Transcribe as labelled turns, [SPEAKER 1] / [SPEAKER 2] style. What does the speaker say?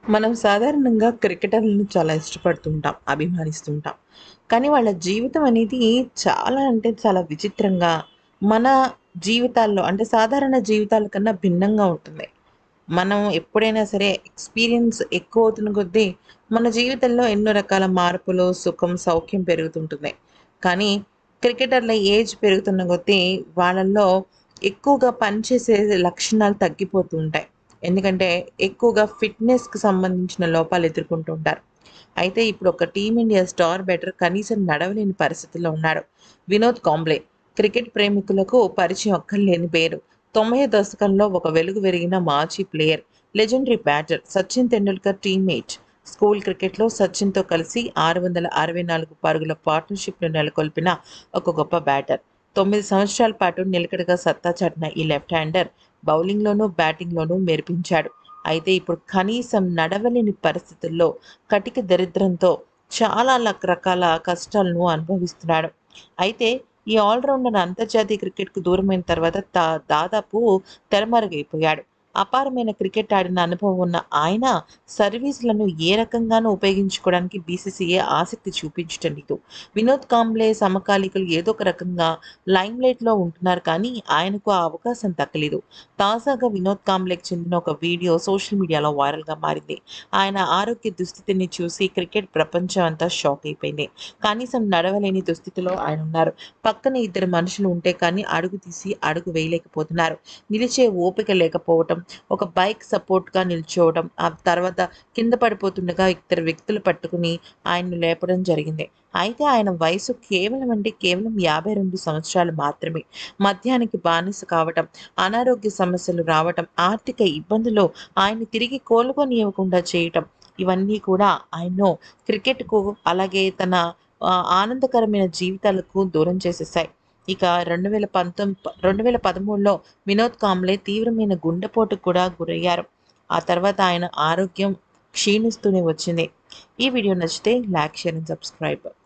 [SPEAKER 1] మనం సాధారణంగా క్రికెటర్లను చాలా ఇష్టపడుతుంటాం, అభిమానిస్తుంటాం. కానీ వాళ్ళ జీవితం అనేది చాలా అంటే చాలా విచిత్రంగా, మన జీవితాల్లో అంటే సాధారణ జీవితాల కన్నా భిన్నంగా ఉంటుంది. మనం ఎప్పుడైనా సరే ఎక్స్‌పీరియన్స్ ఎక్కువవుతున్న కొద్దీ, మన జీవితంలో ఎన్నో రకాల మార్పులు, సుఖం, సౌఖ్యం పెరుగుతుంటుంది. కానీ క్రికెటర్ల ఏజ్ పెరుగుతున్న కొద్దీ వాళ్ళల్లో ఎక్కువగా పనిచేసే లక్షణాలు తగ్గిపోతూ ఉంటాయి. ఎందుకంటే ఎక్కువగా ఫిట్‌నెస్‌కి సంబంధించిన లోపాలు ఎదుర్కొంటూ ఉంటారు. అయితే ఇప్పుడు ఒక టీమిండియా స్టార్ బ్యాటర్ కనీసం నడవలేని పరిస్థితిలో ఉన్నాడు. వినోద్ కాంబ్లే. క్రికెట్ ప్రేమికులకు పరిచయం అక్కర్లేని పేరు. 90 దశకంలో ఒక వెలుగు వెలిగిన మాజీ player. Legendary batter. Sachin Tendulkar teammate. School క్రికెట్‌లో సచిన్‌తో కలిసి 664 పరుగుల పార్ట్నర్‌షిప్‌ను నెలకొల్పిన ఒక గొప్ప బ్యాటర్. 9 సంవత్సరాల పాటు నిలకడగా సత్తా చాటిన ఈ లెఫ్ట్ హ్యాండర్ బౌలింగ్‌లోనూ, బ్యాటింగ్‌లోనూ మెరిపించాడు. అయితే ఇప్పుడు కనీసం నడవలేని పరిస్థితుల్లో కటిక దరిద్రంతో చాలా లక్ రకాల కష్టాలను అనుభవిస్తున్నాడు. అయితే ఈ ఆల్‌రౌండర్ అంతర్జాతీయ క్రికెట్‌కు దూరమైన తర్వాత దా దాదాపు తెరమరుగైపోయాడు. అపారమైన క్రికెట్ ఆడిన అనుభవం ఉన్న ఆయన సర్వీస్‌లను ఏ రకంగానూ ఉపయోగించుకోవడానికి బీసీసీఐ ఆసక్తి చూపించటం లేదు. వినోద్ కాంబ్లే సమకాలీకులు ఏదో ఒక రకంగా లైమ్‌లైట్‌లో ఉంటున్నారు కానీ ఆయనకు ఆ అవకాశం దక్కలేదు. తాజాగా వినోద్ కాంబ్లేకి చెందిన ఒక వీడియో సోషల్ మీడియాలో వైరల్‌గా మారింది. ఆయన ఆరోగ్య దుస్థితిని చూసి క్రికెట్ ప్రపంచం అంతా షాక్ అయిపోయింది. కనీసం నడవలేని దుస్థితిలో ఆయనున్నారు. పక్కన ఇద్దరు మనుషులు ఉంటే కానీ అడుగు తీసి అడుగు వేయలేకపోతున్నారు. నిలిచే ఓపిక లేకపోవటం, ఒక బైక్ సపోర్ట్‌గా నిల్చోవడం, ఆ తర్వాత కింద పడిపోతుండగా ఇద్దరు వ్యక్తులు పట్టుకుని ఆయన్ను లేపడం జరిగింది. అయితే ఆయన వయసు కేవలం అంటే కేవలం 52 సంవత్సరాలు మాత్రమే. మద్యానికి బానిస కావటం, అనారోగ్య సమస్యలు రావటం, ఆర్థిక ఇబ్బందులు ఆయన్ని తిరిగి కోలుకోనివ్వకుండా చేయటం ఇవన్నీ కూడా ఆయన్ను క్రికెట్‌కు అలాగే తన ఆహ్, ఆనందకరమైన జీవితాలకు దూరం చేసేశాయి. ఇక 2019 2013లో వినోద్ కాంబ్లే తీవ్రమైన గుండెపోటుకు కూడా గురయ్యారు. ఆ తర్వాత ఆయన ఆరోగ్యం క్షీణిస్తూనే వచ్చింది. ఈ వీడియో నచ్చితే లైక్, షేర్ అండ్ సబ్స్క్రైబ్.